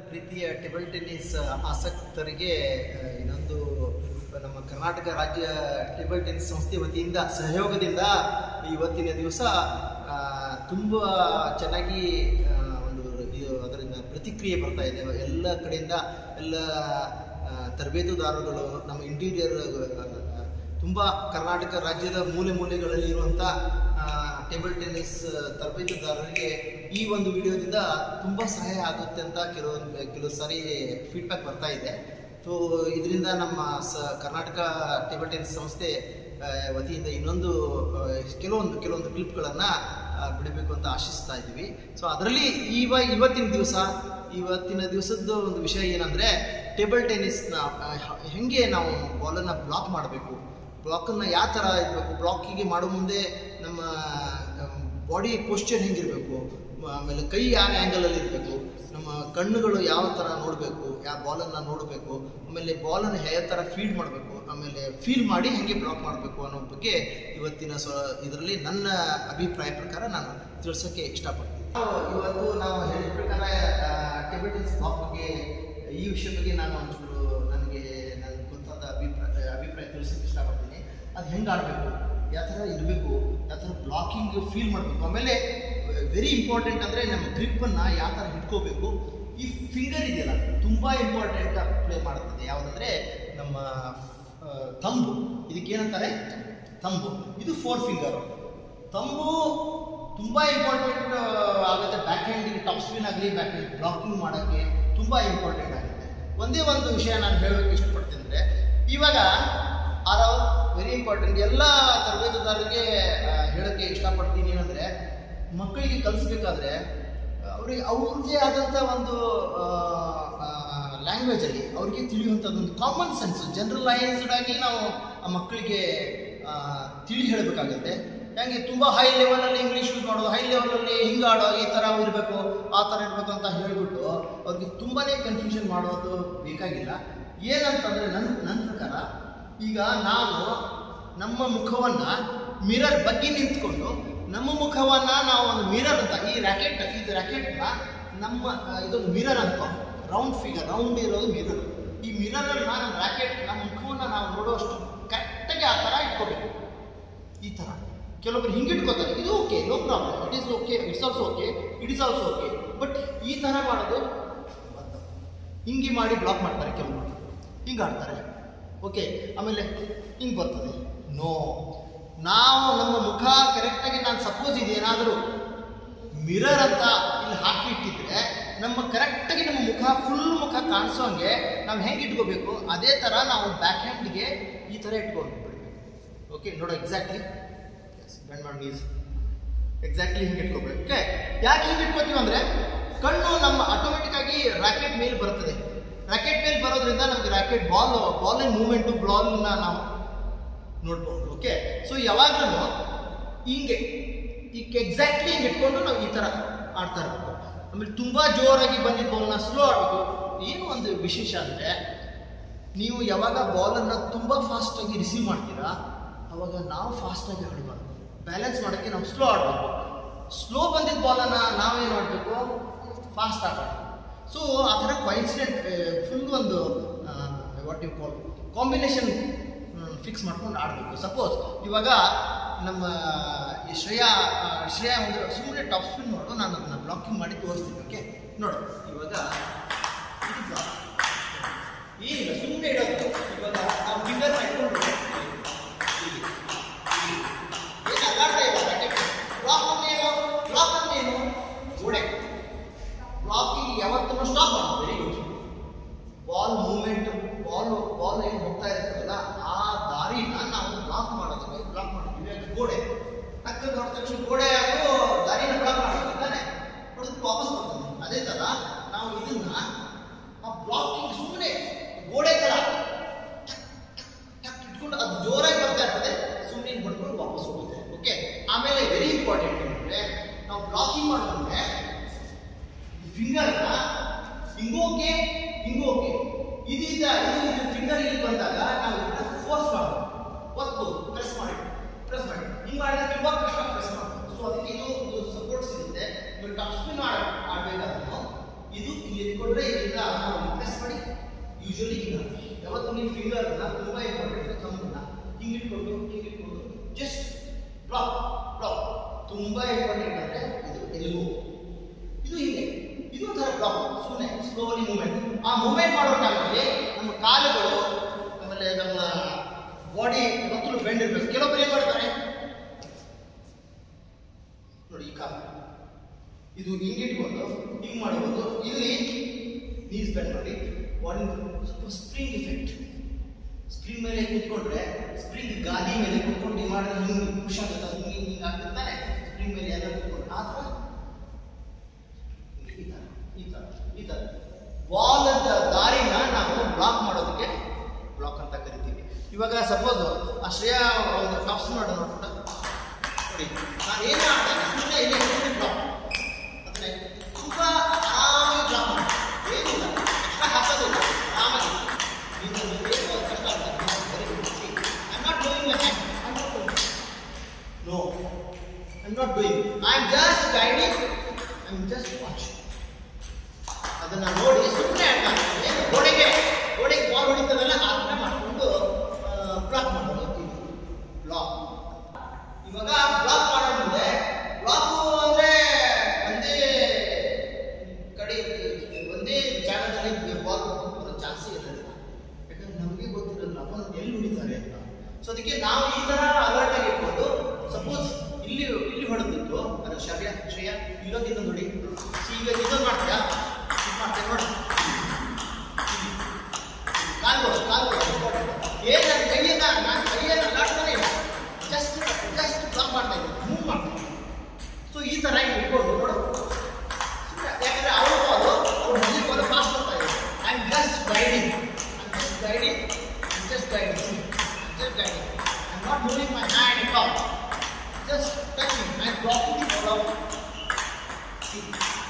ಪ್ರೀತಿಯ table tennis ಆಸಕ್ತರಿಗೆ ಆ, ಇನ್ನೊಂದು ನಮ್ಮ ಕರ್ನಾಟಕ ರಾಜ್ಯ ಟೇಬಲ್ ಟೆನ್ನಿಸ್ ಸಂಸ್ಥೆ ವತಿಯಿಂದ ಸಹಯೋಗದಿಂದ ಇವತ್ತಿನ ದಿವಸ ತುಂಬ ಚೆನ್ನಾಗಿ ಆ, ಒಂದು ಇದು ಅದರಿಂದ ಪ್ರತಿಕ್ರಿಯೆ ಬರ್ತಾ ಇದೆ ಎಲ್ಲ ಕಡೆಯಿಂದ ಎಲ್ಲ ಆ, ತರಬೇತುದಾರರುಗಳು ನಮ್ಮ ಇಂಟೀರಿಯರ್ ತುಂಬ ಕರ್ನಾಟಕ ರಾಜ್ಯದ ಮೂಲೆ ಮೂಲೆಗಳಲ್ಲಿ ಇರುವಂಥ ಟೇಬಲ್ ಟೆನ್ನಿಸ್ ತರಬೇತುದಾರರಿಗೆ ಈ ಒಂದು ವಿಡಿಯೋದಿಂದ ತುಂಬ ಸಹಾಯ ಆಗುತ್ತೆ ಅಂತ ಕೆಲವೊಂದು ಕೆಲವು ಸಾರಿ ಫೀಡ್ಬ್ಯಾಕ್ ಬರ್ತಾ ಇದೆ ಸೊ ಇದರಿಂದ ನಮ್ಮ ಸ ಕರ್ನಾಟಕ ಟೇಬಲ್ ಟೆನ್ನಿಸ್ ಸಂಸ್ಥೆ ಆ, ವತಿಯಿಂದ ಇನ್ನೊಂದು ಆ, ಕೆಲವೊಂದು ಕೆಲವೊಂದು ಕ್ಲಿಪ್ಗಳನ್ನು ಬಿಡಬೇಕು ಅಂತ ಆಶಿಸ್ತಾ ಇದ್ದೀವಿ ಸೊ ಅದರಲ್ಲಿ ಇವ ಇವತ್ತಿನ ದಿವಸ ಇವತ್ತಿನ ದಿವಸದ ಒಂದು ವಿಷಯ ಏನಂದರೆ ಟೇಬಲ್ ಟೆನ್ನಿಸ್ನ ಆ, ಹ- ಹೆಂಗೆ ನಾವು ಬಾಲನ್ನು ಬ್ಲಾಕ್ ಮಾಡಬೇಕು ಬ್ಲಾಕನ್ನು ಯಾವ ಥರ ಇರಬೇಕು ಬ್ಲಾಕಿಗೆ ಮಾಡೋ ಮುಂದೆ ನಮ್ಮ ಬಾಡಿ ಪೋಸ್ಚರ್ ಹೆಂಗಿರಬೇಕು ಆಮೇಲೆ ಕೈ ಯಾವ ಆ್ಯಂಗಲಲ್ಲಿ ಇರಬೇಕು ನಮ್ಮ ಕಣ್ಣುಗಳು ಯಾವ ಥರ ನೋಡಬೇಕು ಯಾವ ಬಾಲನ್ನು ನೋಡಬೇಕು ಆಮೇಲೆ ಬಾಲನ್ನು ಯಾವ ಥರ ಫೀಡ್ ಮಾಡಬೇಕು ಆಮೇಲೆ ಫೀಲ್ ಮಾಡಿ ಹೇಗೆ ಬ್ಲಾಕ್ ಮಾಡಬೇಕು ಅನ್ನೋ ಬಗ್ಗೆ ಇವತ್ತಿನ ಸ್ವ ಇದರಲ್ಲಿ ನನ್ನ ಅಭಿಪ್ರಾಯ ಪ್ರಕಾರ ನಾನು ತಿಳಿಸೋಕ್ಕೆ ಇಷ್ಟಪಡ್ತೀನಿ ಇವತ್ತು ನಾವು ಹೇಳಿದ ಪ್ರಕಾರ ಟೇಬಲ್ ಟೆನ್ನಿಸ್ ಬ್ಲಾಕ್ ಬಗ್ಗೆ ಈ ವಿಷಯ ಬಗ್ಗೆ ನಾನು ಒಂಚೂರು ನನಗೆ ನನಗೆ ಗೊತ್ತಾದ ಅಭಿಪ್ರಾಯ ಅಭಿಪ್ರಾಯ ತಿಳಿಸೋಕ್ಕೆ ಇಷ್ಟಪಡ್ತೀನಿ ಅದು ಹೆಂಗೆ ಆಡಬೇಕು ಯಾವ ಥರ ಇರಬೇಕು ಯಾವ ಥರ ಬ್ಲಾಕಿಂಗ್ ಫೀಲ್ ಮಾಡಬೇಕು ಆಮೇಲೆ ವೆರಿ ಇಂಪಾರ್ಟೆಂಟ್ ಅಂದರೆ ನಮ್ಮ ಗ್ರಿಪ್ಪನ್ನು ಯಾವ ಥರ ಹಿಡ್ಕೋಬೇಕು ಈ ಫಿಂಗರ್ ಇದೆಯಲ್ಲ ತುಂಬ ಇಂಪಾರ್ಟೆಂಟ್ ಪ್ಲೇ ಮಾಡುತ್ತದೆ ಯಾವುದಂದರೆ ನಮ್ಮ ಆ, ತಂಬು ಇದಕ್ಕೆ ಏನಂತಾರೆ ತಂಬು ಇದು ಫೋರ್ ಫಿಂಗರ್ ತಂಬು ತುಂಬ ಇಂಪಾರ್ಟೆಂಟ್ ಆಗುತ್ತೆ ಬ್ಯಾಕ್ ಹ್ಯಾಂಡಿಗೆ ಟಾಪ್ ಸ್ಪಿನ್ ಆಗಲಿ ಬ್ಯಾಕ್ ಹ್ಯಾಂಡ್ ಬ್ಲಾಕಿಂಗ್ ಮಾಡೋಕ್ಕೆ ತುಂಬ ಇಂಪಾರ್ಟೆಂಟ್ ಆಗುತ್ತೆ ಒಂದೇ ಒಂದು ವಿಷಯ ನಾನು ಹೇಳೋಕ್ಕೆ ಇಷ್ಟಪಡ್ತೀನಿ ಅಂದರೆ ಇವಾಗ ಆರ್ ವೆರಿ ಇಂಪಾರ್ಟೆಂಟ್ ಎಲ್ಲ ತರಬೇತುದಾರರಿಗೆ ಆ, ಹೇಳೋಕ್ಕೆ ಇಷ್ಟಪಡ್ತೀನಿ ಏನಂದರೆ ಮಕ್ಕಳಿಗೆ ಕಲಿಸ್ಬೇಕಾದ್ರೆ ಅವ್ರಿಗೆ ಅವ್ರದ್ದೇ ಆದಂಥ ಒಂದು ಲ್ಯಾಂಗ್ವೇಜಲ್ಲಿ ಅವ್ರಿಗೆ ತಿಳಿಯುವಂಥದ್ದೊಂದು ಕಾಮನ್ ಸೆನ್ಸ್ ಜನರಲೈಸ್ಡ್ ಆಗಿ ನಾವು ಆ ಮಕ್ಕಳಿಗೆ ಆ, ತಿಳಿ ಹೇಳಬೇಕಾಗತ್ತೆ ಹೆಂಗೆ ತುಂಬ ಹೈ ಲೆವೆಲಲ್ಲಿ ಇಂಗ್ಲೀಷ್ ಯೂಸ್ ಮಾಡೋದು ಹೈ ಲೆವೆಲಲ್ಲಿ ಹಿಂಗಾಡೋ ಈ ಥರ ಇರಬೇಕು ಆ ಥರ ಇರಬೇಕು ಅಂತ ಹೇಳಿಬಿಟ್ಟು ಅವ್ರಿಗೆ ತುಂಬಾ ಕನ್ಫ್ಯೂಷನ್ ಮಾಡೋದು ಬೇಕಾಗಿಲ್ಲ ಏನಂತಂದರೆ ನನ್ನ ನನ್ನ ಪ್ರಕಾರ ಈಗ ನಾವು ನಮ್ಮ ಮುಖವನ್ನು ಮಿರರ್ ಬಗ್ಗೆ ನಿಂತ್ಕೊಂಡು ನಮ್ಮ ಮುಖವನ್ನು ನಾವು ಒಂದು ಮಿರರ್ ಅಂತ ಈ ರ್ಯಾಕೆಟ್ ಇದು ರ್ಯಾಕೆಟ್ನ ನಮ್ಮ ಆ, ಇದೊಂದು ಮಿರರ್ ಅಂತ ರೌಂಡ್ ಫಿಗರ್ ರೌಂಡ್ ಇರೋದು ಮಿರರ್ ಈ ಮಿರರಲ್ಲಿ ನಮ್ಮ ರ್ಯಾಕೆಟ್ ನಮ್ಮ ಮುಖವನ್ನು ನಾವು ನೋಡುವಷ್ಟು ಕರೆಕ್ಟಾಗಿ ಆ ಥರ ಇಟ್ಕೋಬೇಕು ಈ ಥರ ಕೆಲವೊಬ್ರು ಹಿಂಗೆ ಇಟ್ಕೋತಾರೆ ಇದು okay no problem it is okay it's also okay it is also okay but ಈ ಥರ ಮಾಡೋದು ಹಿಂಗೆ ಮಾಡಿ ಬ್ಲಾಕ್ ಮಾಡ್ತಾರೆ ಕೆಲವರು ಹಿಂಗೆ ಆಡ್ತಾರೆ ಓಕೆ ಆಮೇಲೆ ಹಿಂಗೆ ಬರ್ತದೆ ನೋ ನಾವು ನಮ್ಮ ಮುಖ ಕರೆಕ್ಟಾಗಿ ನಾನು ಸಪೋಸ್ ಇದು ಏನಾದರೂ ಮಿರರ್ ಅಂತ ಇಲ್ಲಿ ಹಾಕಿ ಇಟ್ಟಿದ್ರೆ ನಮ್ಮ ಕರೆಕ್ಟಾಗಿ ನಮ್ಮ ಮುಖ ಫುಲ್ ಮುಖ ಕಾಣಿಸೋ ಹಂಗೆ ನಾವು ಹೆಂಗೆ ಇಟ್ಕೋಬೇಕು ಅದೇ ಥರ ನಾವು ಬ್ಯಾಕ್ ಹ್ಯಾಂಡ್ಗೆ ಈ ಥರ ಇಟ್ಕೊಂಡು ಬಿಡಬೇಕು ಓಕೆ ನೋಡೋ ಎಕ್ಸಾಕ್ಟ್ಲಿ ಬೆಂಡ್ ಮಾಡಿ ನೀಸ್ ಎಕ್ಸಾಕ್ಟ್ಲಿ ಹಿಂಗೆ ಇಟ್ಕೋಬೇಕು ಓಕೆ ಯಾಕೆ ಹಿಂಗೆ ಇಟ್ಕೋತೀವಿ ಅಂದರೆ ಕಣ್ಣು ನಮ್ಮ ಆಟೋಮೆಟಿಕ್ ಆಗಿ ರ್ಯಾಕೆಟ್ ಮೇಲೆ ಬರ್ತದೆ ರ್ಯಾಕೆಟ್ ಮೇಲೆ ಬರೋದ್ರಿಂದ ನಮಗೆ ರ್ಯಾಕೆಟ್ ಬಾಲ್ ಬಾಲಿನ ಮೂಮೆಂಟು ಬಾಲ್ನ ನಾವು ನೋಡ್ಬೋದು ಓಕೆ ಸೊ ಯಾವಾಗಲೂ ಹಿಂಗೆ ಈಗ ಎಕ್ಸಾಕ್ಟ್ಲಿ ಹಿಂಗೆ ಇಟ್ಕೊಂಡು ನಾವು ಈ ಥರ ಆಡ್ತಾ ಇರಬೇಕು ಆಮೇಲೆ ತುಂಬ ಜೋರಾಗಿ ಬಂದಿದ್ದ ಬಾಲ್ನ ಸ್ಲೋ ಆಡಬೇಕು ಏನು ಒಂದು ವಿಶೇಷ ಅಂದರೆ ನೀವು ಯಾವಾಗ ಬಾಲನ್ನು ತುಂಬ ಫಾಸ್ಟಾಗಿ ರಿಸೀವ್ ಮಾಡ್ತೀರಾ ಅವಾಗ ನಾವು ಫಾಸ್ಟಾಗಿ ಆಡಬಾರ್ದು ಬ್ಯಾಲೆನ್ಸ್ ಮಾಡೋಕ್ಕೆ ನಾವು ಸ್ಲೋ ಆಡಬೇಕು ಸ್ಲೋ ಬಂದಿದ್ದ ಬಾಲನ್ನು ನಾವೇನು ಮಾಡಬೇಕು ಫಾಸ್ಟ್ ಆಡಬೇಕು ಸೊ ಆ ಥರ ಕಾಯಿನ್ಸಿಡೆಂಟ್ ಫುಲ್ ಒಂದು what you call combination fix ಮಾಡ್ಕೊಂಡು ಆಡಬೇಕು ಸಪೋಸ್ ಇವಾಗ ನಮ್ಮ ಈ ಶ್ರೇಯಾ ಆ, ಶ್ರೇಯಾ ಒಂದು ಸುಮ್ಮನೆ ಟಾಪ್ ಸ್ಪಿನ್ ಮಾಡು ನಾನು ಅದನ್ನು ಬ್ಲಾಕಿಂಗ್ ಮಾಡಿ ತೋರಿಸ್ತೀನಿ ಓಕೆ ನೋಡು ಇವಾಗ ಇದು ಬ್ಲಾಕ್ ಏನಿಲ್ಲ ಸುಮ್ಮನೆ ಇಡೋದು ಇವಾಗ ನಾವು ಫಿಂಗರ್ ಇಟ್ಕೊಂಡು ಏನು ಅಲ್ಲಾಡ್ತಾ ಇಲ್ಲ ರಾಕೆಟ್ ಬ್ಲಾಕ್ ಅಂದ್ರೇನು ಬ್ಲಾಕ್ ಅಂದ್ರೇನು ಗೋಡೆ ಬ್ಲಾಕಿಂಗ್ ಯಾವತ್ತೂ ಸ್ಟಾಪ್ ಮಾಡೋದು very good ball movement ball ball ಏನು ಹೋಗ್ತಾ ಇರ್ತದಲ್ಲ ಆ ದಾರಿನ ನಾವು ಬ್ಲಾಕ್ ಮಾಡೋದಕ್ಕೆ ಬ್ಲಾಕ್ ಮಾಡ್ತೀವಿ ಅದು ಗೋಡೆ ಟಕ್ಕ ನೋಡಿದ ತಕ್ಷಣ ಗೋಡೆ ಅದು ದಾರಿನ ಬ್ಲಾಕ್ ಮಾಡ್ತೀವಿ ತಾನೆ ಹೊಡೆದು ವಾಪಸ್ ಬರ್ತದೆ ಅದೇ ಥರ ನಾವು ಇದನ್ನ ಆ ಬ್ಲಾಕಿಂಗ್ ಸುಮ್ಮನೆ ಗೋಡೆ ಥರ ಟಕ್ ಇಟ್ಕೊಂಡು ಅದು ಜೋರಾಗಿ ಬರ್ತಾ ಇರ್ತದೆ ಸುಮ್ಮನೆ ಹೊಡ್ಕೊಂಡು ವಾಪಸ್ ಹೋಗುತ್ತೆ ಓಕೆ ಆಮೇಲೆ ವೆರಿ ಇಂಪಾರ್ಟೆಂಟ್ ಅಂದರೆ ನಾವು ಬ್ಲಾಕಿಂಗ್ ಮಾಡಿದ್ರೆ ಫಿಂಗರ್ನ ಹಿಂಗೋಕೆ ಹಿಂಗೋಕೆ ಇದೀಗ ಇದು ಇದು ಫಿಂಗರ್ ಇಲ್ಲಿ ಬಂದಾಗ ನಾವು ಇದನ್ನ ಫೋರ್ಸ್ ಮಾಡಬೇಕು ಒತ್ತು ಪ್ರೆಸ್ ಮಾಡಿ ಪ್ರೆಸ್ ಮಾಡಿ ಹಿಂಗೆ ಮಾಡಿದ್ರೆ ತುಂಬ ಕಷ್ಟ ಪ್ರೆಸ್ ಮಾಡಬೇಕು ಸೊ ಅದಕ್ಕೆ ಇದು ಒಂದು ಸಪೋರ್ಟ್ ಸಿಗುತ್ತೆ ಆಮೇಲೆ ಟಾಪ್ ಸ್ಪಿನ್ ಆಡ ಆಡಬೇಕಾದ್ರೂ ಇದು ಇಲ್ಲಿ ಇಟ್ಕೊಂಡ್ರೆ ಇದರಿಂದ ಯೂಶಲಿ ಈಗ ಯಾವತ್ತು ನೀವು ಫಿಂಗರ್ನ ತುಂಬ ಇಂಪಾರ್ಟೆಂಟ್ ಥಂಬನ್ನ ಹಿಂಗೆ ಇಟ್ಕೊಂಡು ಹಿಂಗೆ ಇಟ್ಕೊಂಡು ಜಸ್ಟ್ ಬ್ಲಾಕ್ ಬ್ಲಾಕ್ ತುಂಬ ಇಂಪಾರ್ಟೆಂಟ್ ಅಂದರೆ ಇದು ಎಲ್ಬೋ ಇದು ಹೀಗೆ ಇದು ಒಂಥರ ಬ್ಲಾಕ್ ಸುಮ್ಮನೆ ಸ್ಲೋಲಿ ಮೂಮೆಂಟ್ ಆ ಮೂಮೆಂಟ್ ಮಾಡೋ ಟೈಮಲ್ಲಿ ನಮ್ಮ ಕಾಲುಗಳು ಆಮೇಲೆ ನಮ್ಮ ಬಾಡಿ ಯಾವತ್ತೂ ಬೆಂಡ್ ಇರಬೇಕು ಕೆಲವೊಬ್ರು ಏನು ಮಾಡ್ತಾರೆ ನೋಡಿ ಈ ಕಾಲು ಇದು ಹಿಂಗೆ ಇಟ್ಕೊಂಡು ಹಿಂಗೆ ಮಾಡ್ಬೋದು ಇಲ್ಲಿ ನೀಸ್ ಬೆಂಡ್ ಮಾಡಿ ಬಾಡಿ ಸ್ವಲ್ಪ ಸ್ಪ್ರಿಂಗ್ ಇಫೆಕ್ಟ್ ಸ್ಪ್ರಿಂಗ್ ಮೇಲೆ ಕೂತ್ಕೊಂಡ್ರೆ ಸ್ಪ್ರಿಂಗ್ ಗಾದಿ ಮೇಲೆ ಕೂತ್ಕೊಂಡು ಹಿಂಗೆ ಮಾಡಿದ್ರೆ ಹಿಂಗೆ ಖುಷಿ ಆಗುತ್ತೆ ಹಿಂಗೆ ಹಿಂಗೆ ಆಗ್ತಿರ್ತಾನೆ ಸ್ಪ್ರಿಂಗ್ ಮೇಲೆ ಎಲ್ಲ ಕೂತ್ಕೊಂಡು ಆ ಥರ ಈ ಥರ ಈ ಥರ ಈ ಥರ ವಾಲ್ ಅಂತ ದಾರಿನ ನಾವು ಬ್ಲಾಕ್ ಮಾಡೋದಕ್ಕೆ ಬ್ಲಾಕ್ ಅಂತ ಕರಿತೀವಿ ಇವಾಗ ಸಪೋಸ್ ಆ ಶ್ರೇಯಾ ಒಂದು ಟಾಪ್ಸ್ ಮಾಡೋ ನೋಡ್ಬಿಟ್ಟ ನೋಡಿ ನಾನು ಏನು ಮಾಡ್ತೇನೆ ಸುಮ್ಮನೆ ಇಲ್ಲಿ ಸುಮ್ಮನೆ ಬ್ಲಾಕ್ ಅಂದರೆ ತುಂಬ ಆರಾಮಾಗಿ ಬ್ಲಾಕ್ ಮಾಡಿ ಏನಿಲ್ಲ ಎಕ್ಸ್ಟ್ರಾ ಹಾಕೋದಿಲ್ಲ ಆರಾಮಾಗಿ ಇದು ಏನು ಕಷ್ಟ ಅಂತ I not doing my hand I not doing no I not doing I am just guiding I am just watching ಅದನ್ನ ನೋಡಿ ಸುಮ್ಮನೆ ಏನು ಗೋಡೆಗೆ ಗೋಡೆಗೆ ಬಾಲ್ ಹೊಡಿತದಲ್ಲ ಆ ಥರ ಮಾಡಿಕೊಂಡು ಬ್ಲಾಕ್ ಮಾಡೋದು ಬ್ಲಾಕ್ ಇವಾಗ ಬ್ಲಾಕ್ ಮಾಡೋ ಮುಂದೆ ಬ್ಲಾಕ್ ಅಂದ್ರೆ ಒಂದೇ ಕಡೆ ಒಂದೇ ಜಾಗದಲ್ಲಿ ಬಾಲ್ ಬರೋ ಚಾನ್ಸೇ ಇರೋದಿಲ್ಲ ಯಾಕಂದ್ರೆ ನಮಗೆ ಗೊತ್ತಿರೋದಿಲ್ಲ ಅಪ್ಪ ನಾವು ಎಲ್ಲಿ ಹೊಡಿತಾರೆ ಅಂತ ಸೊ ಅದಕ್ಕೆ ನಾವು ಈ ತರ ಅಲರ್ಟ್ ಆಗಿ ಇಟ್ಕೊಂಡು ಸಪೋಸ್ ಇಲ್ಲಿ ಇಲ್ಲಿ ಹೊಡೆದಿದ್ದು ಅದು ಶ್ರವ್ಯ ಶ್ರೇಯ ಇಲ್ಲೊಂದು ಇನ್ನೊಂದು ನೋಡಿ See, ಈಗ ಇದೊಂದು ಮಾಡ್ತೀಯಾ ಇದು ಮಾಡ್ತೀಯ ನೋಡಿ ಕಾಲ್ಗಳು ಕಾಲ್ಗಳು ಏನು ನನ್ನ ಕೈಯಿಂದ ನಾನು ಕೈಯನ್ನು ಅಲ್ಲಾಡ್ತಾನೆ ಇಲ್ಲ ಜಸ್ಟ್ ಜಸ್ಟ್ ಬ್ಲಾಕ್ ಮಾಡ್ತಾ ಇದ್ದೀನಿ ಮೂವ್ ಮಾಡ್ತಾ ಇದ್ದೀನಿ ಸೊ ಈ ಥರ ಹಿಂಗೆ ಇಟ್ಕೊಂಡು ನೋಡು ಸುಮ್ನೆ ಯಾಕಂದ್ರೆ ಅವಳು ಬಾಲು ಅವ್ರು ಮುಂದೆ ಬಾಲು ಪಾಸ್ ಮಾಡ್ತಾ ಇದ್ದಾರೆ I am just guiding I am just guiding I am just guiding just guiding I am not moving my hand it all just touching I am blocking the ball C